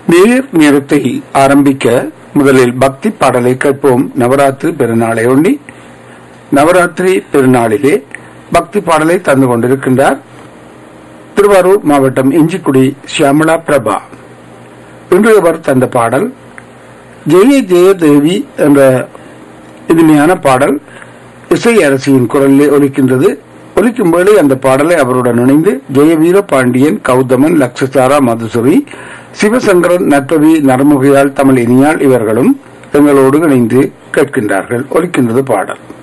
நீர் நிறுத்தை ஆரம்பிக்க முதலில் பக்தி பாடலை கேட்போம் நவராத்திரி பெருநாளை ஒண்டி நவராத்திரி பெருநாளிலே பக்தி பாடலை தந்து கொண்டிருக்கின்றார் திருவாரூர் மாவட்டம் இஞ்சிக்குடி சியாமலா பிரபா இன்று அவர் தந்த பாடல் ஜெய ஜெய தேவி என்ற இனிமையான பாடல் இசை அரசியின் குரலிலே ஒலிக்கின்றது ஒலிக்கும் வேளை அந்த பாடலை அவருடன் இணைந்து ஜெயவீர பாண்டியன் கௌதமன் லக்ஷசாரா மதுசுரி சிவசங்கரன் நற்பவி நரமுகையால் தமிழ் இனியால் இவர்களும் எங்களோடு இணைந்து கேட்கின்றார்கள் ஒலிக்கின்றது பாடல்